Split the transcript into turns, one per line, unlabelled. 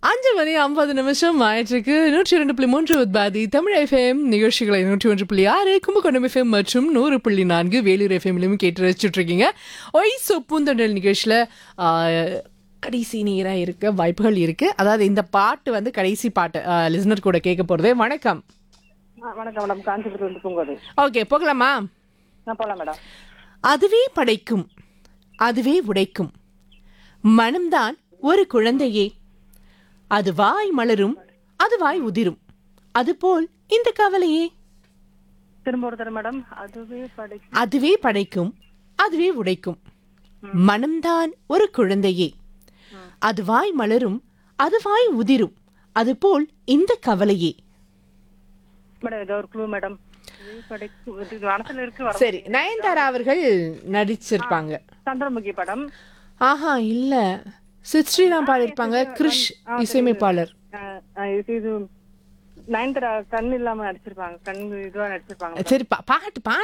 அஞ்சு மணி ஐம்பது நிமிஷம் ஆயிற்றுக்கு நூற்றி இரண்டு புள்ளி மூன்று உத்பாதி தமிழ் எஃப்எம் நிகழ்ச்சிகளை நூற்றி ஒன்று புள்ளி ஆறு கும்பகோணம் எஃப்எம் மற்றும் நூறு புள்ளி நான்கு வேலூர் எஃப்எம்லையும் கேட்டு ரசிச்சுட்டு இருக்கீங்க ஒய் சொப்புந்தொண்டல் நிகழ்ச்சியில் கடைசி நேராக இருக்க வாய்ப்புகள் இருக்கு அதாவது இந்த பாட்டு வந்து கடைசி பாட்டு லிசனர் கூட கேட்க போறது வணக்கம்
ஆ, வணக்கம் மேடம் காஞ்சிபுரம் வந்து பூங்கோதை
ஓகே போகலாமா
நான் போகலாம் மேடம்
அதுவே படைக்கும் அதுவே உடைக்கும் மனம்தான் ஒரு குழந்தையே அது வாய் மலரும் அது வாய் உதிரும் அதுபோல் இந்த கவலையே
திரும்ப ஒரு தடவை மேடம் அதுவே படை
அதுவே படைக்கும் அதுவே உடைக்கும் மனம்தான் ஒரு குழந்தையே அது வாய் மலரும் அது வாய் உதிரும் அதுபோல் இந்த கவலையே
மேடம் ஏதோ ஒரு க்ளூ மேடம் அதுவே படைக்கும் இது மனசுல இருக்கு வர
சரி நயன்தாரா அவர்கள் நடிச்சிருப்பாங்க
சந்திரமுகி படம்
ஆஹா இல்ல சித் ஸ்ரீராம் பாடியிருப்பாங்க கிருஷ் இசையமைப்பாளர்
ஆ, ஆ, இது இது நயன்தாரா கண் இல்லாம நடிச்சிருப்பாங்க கண் இதுவா நடிச்சிருப்பாங்க
சரி பா- பாட்டு பாட்டு